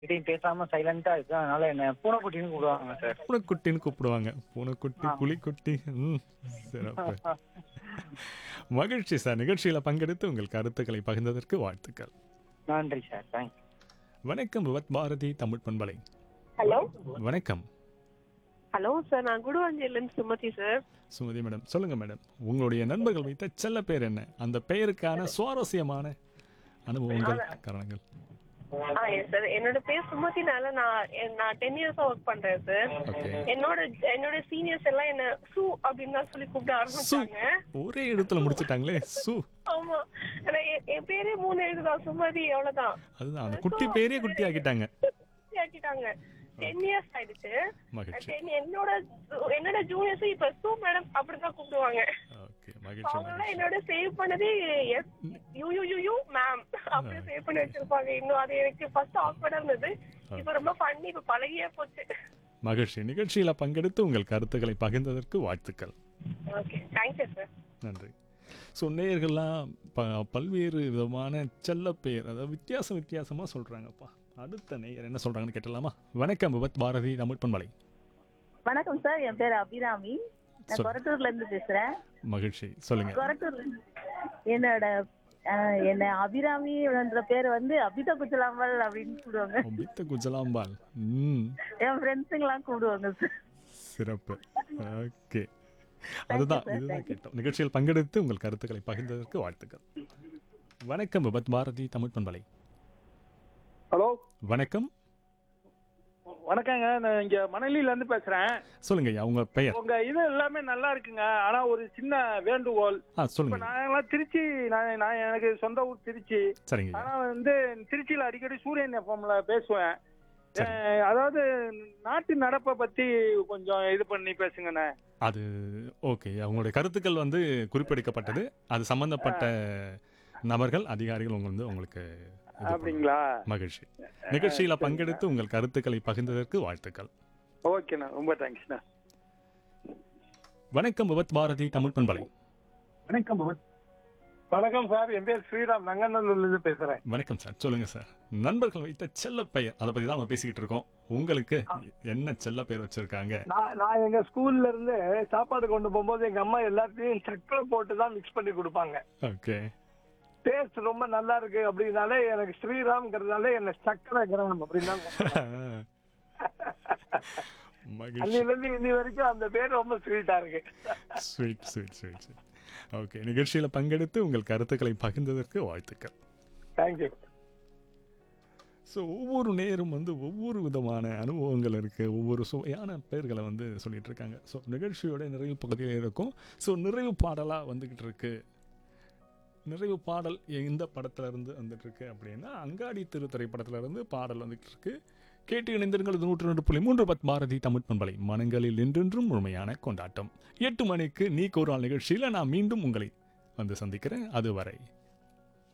கிட்டையும் பேசாம சைலண்டா இருக்கு அதனால என்ன பூனைக்குட்டின்னு கூப்பிடுவாங்க சார் பூனைக்குட்டின்னு கூப்பிடுவாங்க பூனைக்குட்டி ஆ. புலிக்குட்டி ம் சிறப்பு மகிழ்ச்சி சார் நிகழ்ச்சியில் பங்கெடுத்து உங்கள் கருத்துக்களை பகிர்ந்ததற்கு வாழ்த்துக்கள் நன்றி சார் தேங்க்ஸ் வணக்கம் விவத் பாரதி தமிழ் பண்பலை ஹலோ வணக்கம் ஹலோ சார் நான் குடுவாஞ்சேரியிலேருந்து சுமதி சார் சுமதி மேடம் சொல்லுங்க மேடம் உங்களுடைய நண்பர்கள் வைத்த செல்ல பேர் என்ன அந்த பெயருக்கான சுவாரஸ்யமான அனுபவங்கள் காரணங்கள் ஆ எஸ் சார் என்னோட பேர் சுமதினால நான் என்- நான் டென் இயர்ஸா ஒர்க் பண்றேன் சார் ஓகே என்னோட என்னோட சீனியர்ஸ் எல்லாம் என்ன சு அப்படின்னு தான் சொல்லி கூப்பிட ஆரம்பிச்சாங்க ஒரே இடத்துல முடிச்சிட்டாங்களே சு ஆமா ஆனா என் என் பேரே மூணு எழுதுதான் சுமதி அவ்வளவுதான் அதுதான் அந்த குட்டி பேரே குட்டி ஆக்கிட்டாங்க ஆக்கிட்டாங்க டென் இயர்ஸ் ஆயிடுச்சு மகிழ்ச்சி Then என்னோட என்னோட ஜூனியர்ஸ் இப்ப சு மேடம் அப்படிதான் கூப்பிடுவாங்க ஓகே மகிழ்ச்சி அவங்க மகிழ்ச்சி என்னோட சேவ் பண்ணதே yes you you you you ma'am அப்படி சேவ் பண்ணி வச்சிருப்பாங்க இன்னும் அது எனக்கு ஃபர்ஸ்ட் ஆக்வர்டா இருந்தது இப்ப ரொம்ப பண்ணி இப்ப பழகியே போச்சு மகிழ்ச்சி நிகழ்ச்சியில் பங்கெடுத்து உங்கள் கருத்துக்களை பகிர்ந்ததற்கு வாழ்த்துக்கள் ஓகே தேங்க்யூ சார் நன்றி ஸோ நேயர்கள்லாம் ப பல்வேறு விதமான செல்ல பெயர் அதாவது வித்தியாசம் வித்தியாசமாக சொல்கிறாங்கப்பா அடுத்த நேயர் என்ன சொல்கிறாங்கன்னு கேட்டலாமா வணக்கம் விபத் பாரதி தமிழ் பண்பலை வணக்கம் சார் என் பேர் அபிராமி நான் சொல். கொரட்டூர்ல இருந்து பேசுறேன் மகிழ்ச்சி சொல்லுங்க கொரட்டூர்ல என்னோட அஹ், என்ன அபிராமின்ற பேர் வந்து அபிதா குச்சலாம்பல் அப்படின்னு கூப்பிடுவாங்க ஒபித்த குஜலாம்பால் ம் என் ஃப்ரெண்ட்ஸுங்கெல்லாம் கூப்பிடுவாங்க சார் சிறப்பு ஓகே அதுதான் இதுதான் கேட்டோம் நிகழ்ச்சியில் பங்கெடுத்து உங்கள் கருத்துக்களை பகிர்ந்ததற்கு வாழ்த்துக்கள் வணக்கம் விபத் பாரதி தமிழ் பண்பலை ஹலோ வணக்கம் வணக்கங்க நான் இங்க மணலில இருந்து பேசுறேன் சொல்லுங்க ஐயா உங்க பெயர் உங்க இது எல்லாமே நல்லா இருக்குங்க ஆனா ஒரு சின்ன வேண்டுகோள் ஆ இப்ப சொல்லுங்க நாங்கெல்லாம் திருச்சி நான் நான் எனக்கு சொந்த ஊர் திருச்சி சரிங்க ஐயா. ஆனா வந்து திருச்சியில அடிக்கடி சூரியன் எஃப்எம்ல பேசுவேன் சரி. அஹ், அதாவது நாட்டு நடப்பை பத்தி கொஞ்சம் இது பண்ணி பேசுங்கண்ணே அது ஓகே அவங்களுடைய கருத்துக்கள் வந்து குறிப்பெடுக்கப்பட்டது அது சம்பந்தப்பட்ட நபர்கள் அதிகாரிகள் உங்க வந்து உங்களுக்கு இது பண்ணுவாங்க. அப்படிங்களா மகிழ்ச்சி நிகழ்ச்சியில பங்கெடுத்து உங்கள் கருத்துக்களை பகிர்ந்ததற்கு வாழ்த்துக்கள் ஓகேண்ணா ரொம்ப தேங்க்ஸ்ண்ணா வணக்கம் விபத் பாரதி தமிழ் பண்பலை வணக்கம் வணக்கம் சார் என் பேர் ஸ்ரீராம் நங்கநல்லூர்ல இருந்து பேசுறேன் வணக்கம் சார் சொல்லுங்க சார் நண்பர்கள் வைத்த செல்ல பெயர் அதை பத்தி தான் நம்ம பேசிக்கிட்டு இருக்கோம் உங்களுக்கு என்ன செல்ல பெயர் வச்சிருக்காங்க நான் நான் எங்க ஸ்கூல்ல இருந்து சாப்பாடு கொண்டு போகும்போது எங்க அம்மா எல்லாத்தையும் சக்கரை போட்டு தான் மிக்ஸ் பண்ணி கொடுப்பாங்க ஓகே டேஸ்ட் ரொம்ப நல்லா இருக்கு அப்படின்னாலே எனக்கு ஸ்ரீராம்ங்கிறதுனால என்ன சக்கரை கிராமம் அப்படின்னா மகிழ்ச்சி அன்னில இருந்து இன்னி வரைக்கும் அந்த பேர் ரொம்ப ஸ்வீட்டா இருக்கு sweet sweet sweet sweet okay நிகழ்ச்சியில பங்கெடுத்து உங்கள் கருத்துக்களை பகிர்ந்ததற்கு வாழ்த்துக்கள் தேங்க்யூ ஸோ ஒவ்வொரு நேரும் வந்து ஒவ்வொரு விதமான அனுபவங்கள் இருக்குது ஒவ்வொரு சுவையான பெயர்களை வந்து சொல்லிட்டு இருக்காங்க ஸோ நிகழ்ச்சியோட நிறைவு பகுதியில் இருக்கும் ஸோ நிறைவு பாடலாக வந்துக்கிட்டு இருக்கு நிறைவு பாடல் எந்த படத்துல இருந்து வந்துட்டு இருக்கு அப்படின்னா அங்காடி திரு திரைப்படத்துல இருந்து பாடல் வந்துட்டு இருக்கு கேட்டு இணைந்திருங்கள் இது நூற்று ரெண்டு புள்ளி மூன்று பத் பாரதி தமிழ் பண்பலை மனங்களில் என்றென்றும் முழுமையான கொண்டாட்டம் எட்டு மணிக்கு நீ ஒரு நாள் நிகழ்ச்சியில் நான் மீண்டும் உங்களை வந்து சந்திக்கிறேன் அதுவரை